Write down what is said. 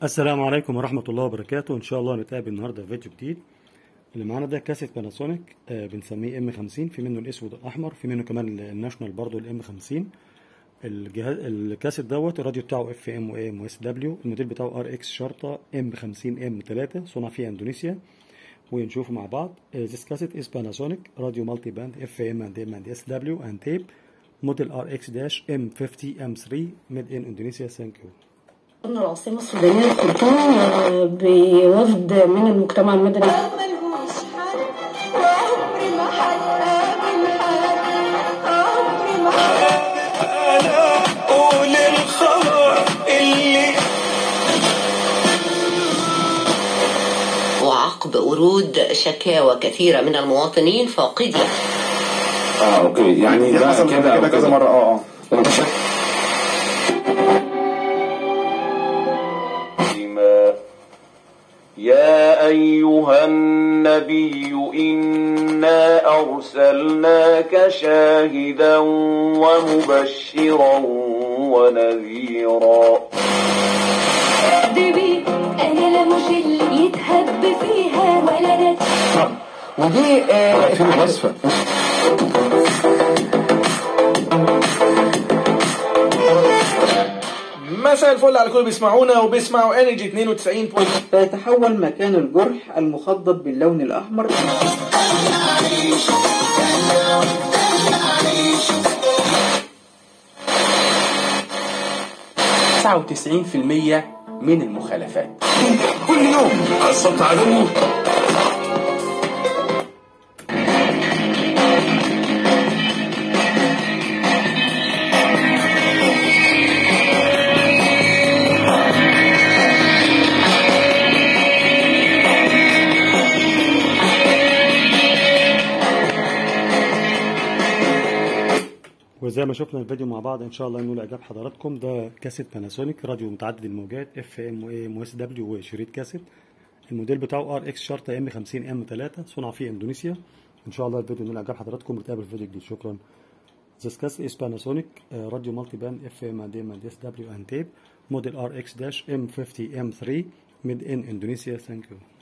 السلام عليكم ورحمة الله وبركاته إن شاء الله نتقابل النهاردة في فيديو جديد اللي معانا ده كاسيت باناسونيك آه بنسميه ام 50 في منه الاسود والاحمر في منه كمان الناشونال برضو الام 50 الجهاز الكاسيت دوت الراديو بتاعه اف ام و ام واس دبليو الموديل بتاعه ار اكس شرطة ام 50 ام 3 صنع في اندونيسيا ونشوفه مع بعض uh, this cassette is Panasonic radio multiband FM and M and SW and tape model RX-M50 M3 made in Indonesia thank you من العاصمة السودانية الخرطوم بوفد من المجتمع المدني ملهوش حل وعمري ما هتقابل حد عمري ما انا قول الخبر اللي وعقب ورود شكاوى كثيرة من المواطنين فاقدي اه اوكي يعني دي ده حصل كده كده أو كذا كده. مرة اه اه بما يا أيها النبي إنا أرسلناك شاهدا ومبشرا ونذيرا بيبي انا لا مش اللي يتهب فيها ولا نت ودي آه فين الوصفة؟ مساء الفل على الكل بيسمعونا وبيسمعوا انرجي 92 بوينت فيتحول مكان الجرح المخضب باللون الأحمر تسعة وتسعين في المية من المخالفات كل يوم قصة عدو وزي ما شفنا الفيديو مع بعض ان شاء الله نقول اعجاب حضراتكم ده كاسيت باناسونيك راديو متعدد الموجات اف ام و ام واس دبليو وشريط كاسيت الموديل بتاعه ار اكس شرطه ام 50 ام 3 صنع في اندونيسيا ان شاء الله الفيديو نقول اعجاب حضراتكم نتقابل في فيديو جديد شكرا This cassette is Panasonic uh, radio multiband FM and M and SW and tape model RX-M50 M3 made in Indonesia. Thank you.